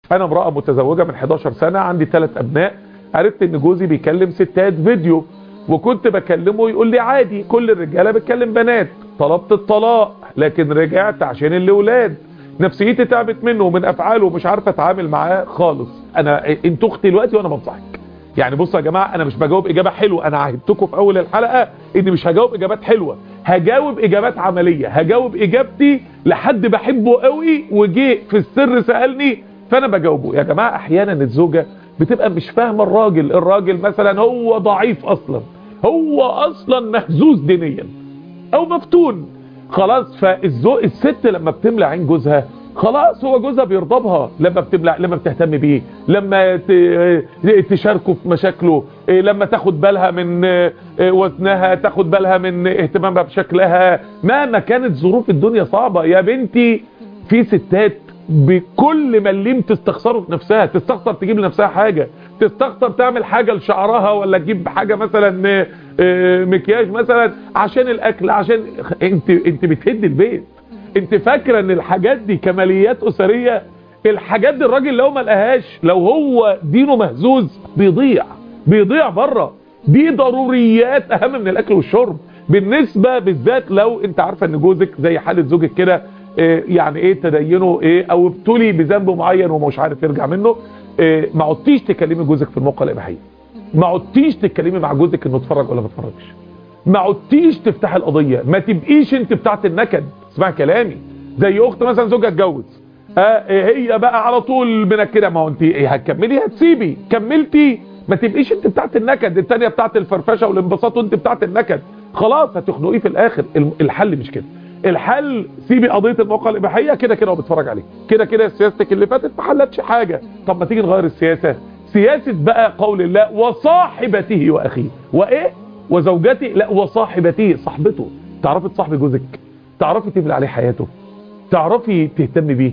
انا امراه متزوجه من 11 سنه عندي ثلاث ابناء عرفت ان جوزي بيكلم ستات فيديو وكنت بكلمه يقول لي عادي كل الرجاله بتكلم بنات طلبت الطلاق لكن رجعت عشان الاولاد نفسيتي تعبت منه ومن افعاله ومش عارف اتعامل معاه خالص انا انت اختي دلوقتي وانا بنصحك يعني بصوا يا جماعه انا مش بجاوب اجابه حلوه انا عهدتكم في اول الحلقه اني مش هجاوب اجابات حلوه هجاوب اجابات عمليه هجاوب اجابتي لحد بحبه قوي وجه في السر سالني فانا بجاوبه يا جماعه احيانا الزوجه بتبقى مش فاهمه الراجل الراجل مثلا هو ضعيف اصلا هو اصلا مهزوز دينيا او مفتون خلاص فالزوج الست لما بتملى عين جوزها خلاص هو جوزها بيرضبها لما بتملع لما بتهتم بيه لما تشاركه في مشاكله لما تاخد بالها من وزنها تاخد بالها من اهتمامها بشكلها مهما كانت ظروف الدنيا صعبة يا بنتي في ستات بكل مليم تستخسره في نفسها تستخسر تجيب لنفسها حاجة تستخسر تعمل حاجة لشعرها ولا تجيب حاجة مثلا مكياج مثلا عشان الاكل عشان انت انت بتهد البيت انت فاكره ان الحاجات دي كماليات اسريه الحاجات دي الراجل لو ما لقاهاش لو هو دينه مهزوز بيضيع بيضيع بره دي ضروريات اهم من الاكل والشرب بالنسبه بالذات لو انت عارفه ان جوزك زي حاله زوجك كده اه يعني ايه تدينه ايه او ابتلي بذنب معين ومش عارف يرجع منه اه ما عدتيش تكلمي جوزك في الموقع الاباحيه ما عدتيش تتكلمي مع جوزك انه اتفرج ولا ما اتفرجش ما عدتيش تفتح القضيه ما تبقيش انت بتاعت النكد اسمع كلامي زي اخت مثلا زوجها اتجوز آه هي بقى على طول منكده ما هو انت إيه هتكملي هتسيبي كملتي ما تبقيش انت بتاعت النكد الثانيه بتاعت الفرفشه والانبساط وانت بتاعت النكد خلاص هتخنقيه في الاخر الحل مش كده الحل سيبي قضيه المواقع الاباحيه كده كده هو بيتفرج عليه كده كده سياستك اللي فاتت ما حلتش حاجه طب ما تيجي نغير السياسه سياسه بقى قول الله وصاحبته واخيه وايه وزوجتي لا وصاحبته صاحبته تعرفي تصاحبي جوزك تعرفي تبني عليه حياته تعرفي تهتمي بيه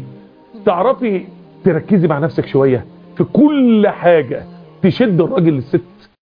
تعرفي تركزي مع نفسك شوية في كل حاجة تشد الراجل للست